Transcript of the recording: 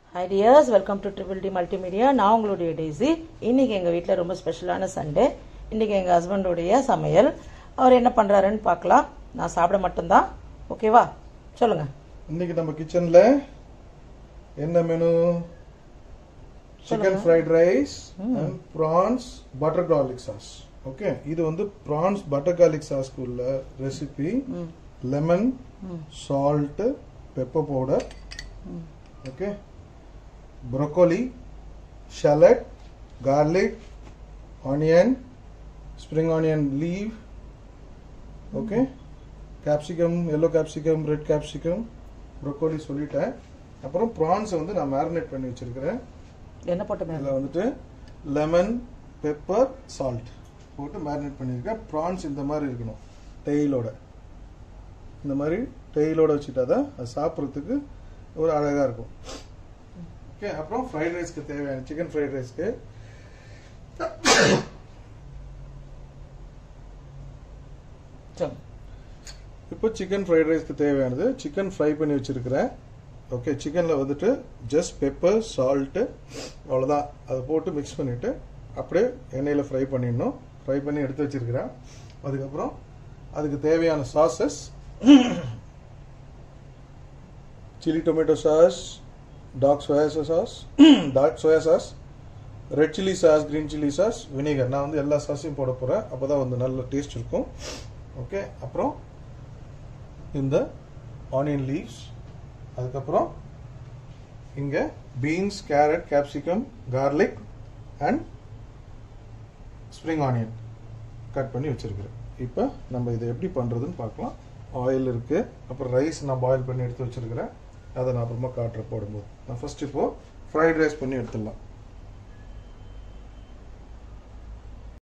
high dears welcome to triple T multimedia நான் உங்களுடைய daisy இன்னைக்கு எங்கள் வீட்டில் ரொம்ப ஸ்பெஷலான சண்டே இன்னைக்கு எங்கள் ஹஸ்பண்டுடைய சமையல் அவர் என்ன பண்ணுறாருன்னு பார்க்கலாம் நான் சாப்பிட மட்டும்தான் ஓகேவா சொல்லுங்க இன்னைக்கு நம்ம கிச்சன்ல என்ன menu chicken fried rice and prawns butter garlic sauce okay இது வந்து ப்ரான்ஸ் பட்டர் garlic சாஸ்க்கு உள்ள recipe lemon salt pepper powder okay broccoli shallot garlic onion spring onion leave okay capsicum yellow capsicum red capsicum broccoli சொல்லிட்டேன் அப்புறம் ப்ரான்ஸை வந்து நான் marinate பண்ணி வச்சிருக்கிறேன் என்ன போட்ட மேம் இதில் வந்துட்டு லெமன் பெப்பர் சால்ட் போட்டு மேரினேட் பண்ணியிருக்கேன் ப்ரான்ஸ் இந்த மாதிரி இருக்கணும் டெய்லோட இந்த மாதிரி டெய்லோட வச்சுட்டா தான் அது சாப்பிட்றதுக்கு ஒரு அழகாக இருக்கும் ஓகே அப்புறம் ஃப்ரைட் ரைஸ்க்கு தேவையான சிக்கன் ஃப்ரைட் ரைஸ்க்கு சொல்லுங்க இப்போ சிக்கன் ஃப்ரைட் ரைஸ்க்கு தேவையானது சிக்கன் ஃப்ரை பண்ணி வச்சிருக்கிறேன் ஓகே சிக்கனில் வந்துட்டு ஜஸ்ட் பெப்பர் சால்ட்டு அவ்வளோதான் அதை போட்டு மிக்ஸ் பண்ணிவிட்டு அப்படியே எண்ணெயில் ஃப்ரை பண்ணிடணும் ஃப்ரை பண்ணி எடுத்து வச்சிருக்கிறேன் அதுக்கப்புறம் அதுக்கு தேவையான sauces chilli tomato sauce dark soya sauce dark soya sauce red chilli sauce green chilli sauce vinegar நான் வந்து எல்லா சாஸையும் போட போகிறேன் அப்போ தான் வந்து நல்ல டேஸ்ட் இருக்கும் ஓகே அப்புறம் இந்த ஆனியன் லீவ்ஸ் அதுக்கப்புறம் இங்கே beans carrot capsicum garlic and spring onion cut பண்ணி வச்சிருக்கிறேன் இப்போ நம்ம இதை எப்படி பண்ணுறதுன்னு பார்க்கலாம் ஆயில் இருக்குது அப்புறம் ரைஸ் நான் பாயில் பண்ணி எடுத்து வச்சிருக்கிறேன் அதை நான் அப்புறமா காட்டுற போடும்போது நான் ஃபர்ஸ்ட் இப்போ ஃப்ரைட் ரைஸ் பண்ணி எடுத்துடலாம்